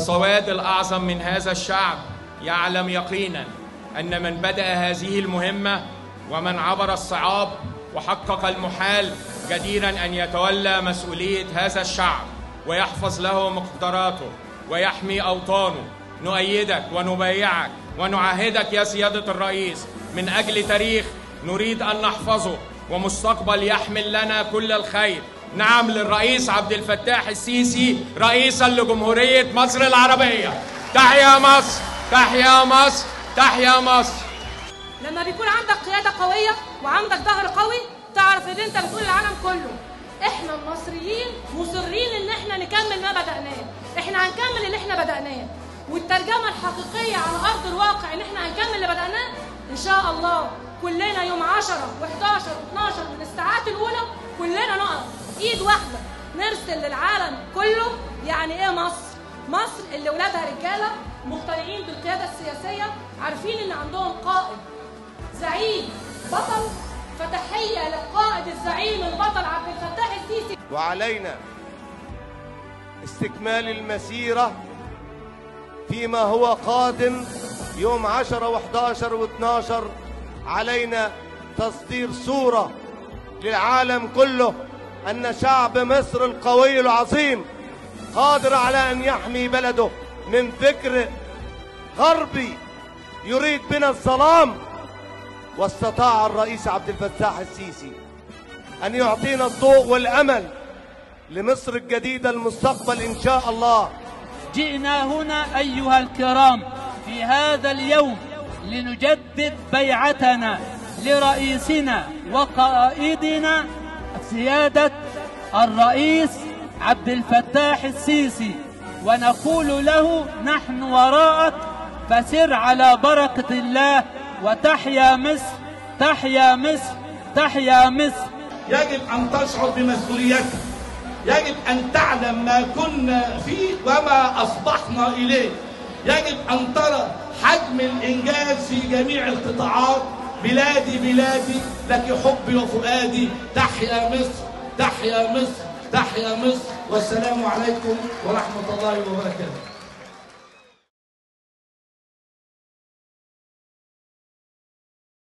والسواد الأعظم من هذا الشعب يعلم يقينا أن من بدأ هذه المهمة ومن عبر الصعاب وحقق المحال جديرا أن يتولى مسؤولية هذا الشعب ويحفظ له مقدراته ويحمي أوطانه نؤيدك ونبايعك ونعاهدك يا سيادة الرئيس من أجل تاريخ نريد أن نحفظه ومستقبل يحمل لنا كل الخير نعم للرئيس عبد الفتاح السيسي رئيسا لجمهورية مصر العربية تحيا مصر تحيا مصر تحيا مصر لما بيكون عندك قيادة قوية وعندك ظهر قوي تعرف ان انت بتقول العالم كله احنا المصريين مصرين ان احنا نكمل ما بدأناه احنا هنكمل اللي احنا بدأناه والترجمة الحقيقية على أرض الواقع ان احنا هنكمل اللي بدأناه ان شاء الله كلنا يوم 10 و11 و12 من الساعات الأولى كلنا نقف ايد واحدة نرسل للعالم كله يعني ايه مصر مصر اللي ولادها رجالة مقتنعين بالقيادة السياسية عارفين ان عندهم قائد زعيم بطل فتحية للقائد الزعيم البطل عبد الفتاح السيسي وعلينا استكمال المسيرة فيما هو قادم يوم 10 و11 و12 علينا تصدير صورة للعالم كله أن شعب مصر القوي العظيم قادر على أن يحمي بلده من فكر غربي يريد بنا الظلام واستطاع الرئيس عبد الفتاح السيسي أن يعطينا الضوء والأمل لمصر الجديدة المستقبل إن شاء الله جئنا هنا أيها الكرام في هذا اليوم لنجدد بيعتنا لرئيسنا وقائدنا سيادة الرئيس عبد الفتاح السيسي ونقول له نحن وراءك فسر على بركة الله وتحيا مصر تحيا مصر تحيا مصر يجب أن تشعر بمسؤوليتك يجب أن تعلم ما كنا فيه وما أصبحنا إليه يجب أن ترى حجم الإنجاز في جميع القطاعات بلادي بلادي لك حبي وفؤادي تحيا مصر تحيا مصر تحيا مصر والسلام عليكم ورحمة الله وبركاته